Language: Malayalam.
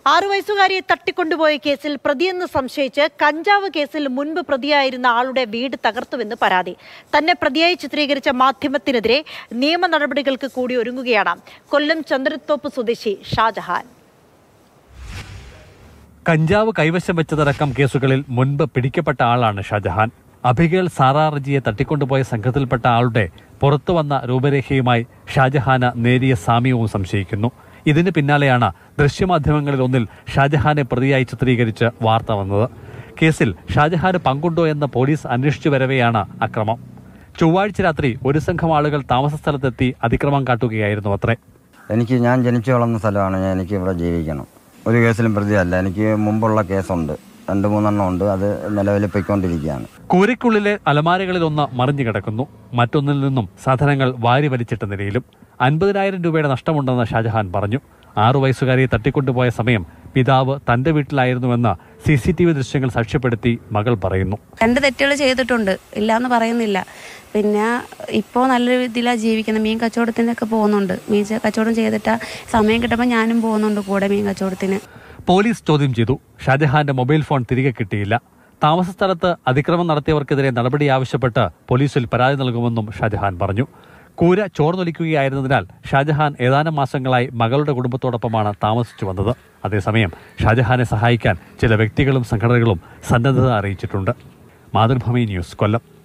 ആറു വയസ്സുകാരിയെ തട്ടിക്കൊണ്ടുപോയ കേസിൽ പ്രതിയെന്ന് സംശയിച്ച് കഞ്ചാവ് കേസിൽ മുൻപ് പ്രതിയായിരുന്ന ആളുടെ വീട് തകർത്തുവെന്ന് പരാതി തന്നെ പ്രതിയായി ചിത്രീകരിച്ച മാധ്യമത്തിനെതിരെ നിയമ നടപടികൾക്ക് കൂടി ഒരുങ്ങുകയാണ് കൊല്ലം ചന്ദ്രത്തോപ്പ് സ്വദേശി ഷാജഹാൻ കഞ്ചാവ് കൈവശം വെച്ചതടക്കം കേസുകളിൽ മുൻപ് പിടിക്കപ്പെട്ട ആളാണ് ഷാജഹാൻ അബിഗേൽ സാറാ റജിയെ തട്ടിക്കൊണ്ടുപോയ സംഘത്തിൽപ്പെട്ട ആളുടെ പുറത്തു വന്ന രൂപരേഖയുമായി ഷാജഹാന് നേരിയ സാമ്യവും സംശയിക്കുന്നു ഇതിന് പിന്നാലെയാണ് ദൃശ്യമാധ്യമങ്ങളിൽ ഒന്നിൽ ഷാജഹാനെ പ്രതിയായി ചിത്രീകരിച്ച് വാർത്ത വന്നത് കേസിൽ ഷാജഹാന് പങ്കുണ്ടോ എന്ന് പോലീസ് അന്വേഷിച്ചു വരവെയാണ് അക്രമം ചൊവ്വാഴ്ച രാത്രി ഒരു സംഘം ആളുകൾ താമസ സ്ഥലത്തെത്തി അതിക്രമം കാട്ടുകയായിരുന്നു അത്രേ എനിക്ക് ഞാൻ ജനിച്ചു വളർന്ന സ്ഥലമാണ് ഞാൻ എനിക്ക് ഇവിടെ ജീവിക്കണം ഒരു കേസിലും പ്രതിയല്ല എനിക്ക് മുമ്പുള്ള കേസുണ്ട് രണ്ട് മൂന്നെണ്ണം ഉണ്ട് അത് നിലവിൽ പൊയ്ക്കൊണ്ടിരിക്കുകയാണ് കൂരയ്ക്കുള്ളിലെ അലമാരകളിൽ ഒന്ന് മറിഞ്ഞു കിടക്കുന്നു മറ്റൊന്നിൽ നിന്നും സാധനങ്ങൾ വാരി വലിച്ചിട്ട നിലയിലും അൻപതിനായിരം രൂപയുടെ നഷ്ടമുണ്ടെന്ന് ഷാജഹാൻ പറഞ്ഞു ആറു വയസ്സുകാരിയെ തട്ടിക്കൊണ്ടുപോയ സമയം പിതാവ് തന്റെ വീട്ടിലായിരുന്നുവെന്ന് സി സി ടി വി ദൃശ്യങ്ങൾ സാക്ഷ്യപ്പെടുത്തി മകൾ പറയുന്നു രണ്ട് തെറ്റുകൾ ചെയ്തിട്ടുണ്ട് ഇല്ലാന്ന് പറയുന്നില്ല പിന്നെ ഇപ്പോൾ നല്ല രീതിയിലാണ് ജീവിക്കുന്നത് മീൻ കച്ചവടത്തിനൊക്കെ പോകുന്നുണ്ട് മീൻ ച- കച്ചവടം ചെയ്തിട്ട് സമയം കിട്ടുമ്പോൾ ഞാനും പോകുന്നുണ്ട് കൂടെ മീൻ കച്ചവടത്തിന് പോലീസ് ചോദ്യം ചെയ്തു ഷാജഹാന്റെ മൊബൈൽ ഫോൺ തിരികെ കിട്ടിയില്ല താമസ സ്ഥലത്ത് അതിക്രമം നടത്തിയവർക്കെതിരെ നടപടി ആവശ്യപ്പെട്ട് പോലീസിൽ പരാതി നൽകുമെന്നും ഷാജഹാൻ പറഞ്ഞു കൂര ചോർന്നൊലിക്കുകയായിരുന്നതിനാൽ ഷാജഹാൻ ഏതാനും മാസങ്ങളായി മകളുടെ കുടുംബത്തോടൊപ്പമാണ് താമസിച്ചു വന്നത് അതേസമയം ഷാജഹാനെ സഹായിക്കാൻ ചില വ്യക്തികളും സംഘടനകളും സന്നദ്ധത അറിയിച്ചിട്ടുണ്ട് മാതൃഭൂമി ന്യൂസ് കൊല്ലം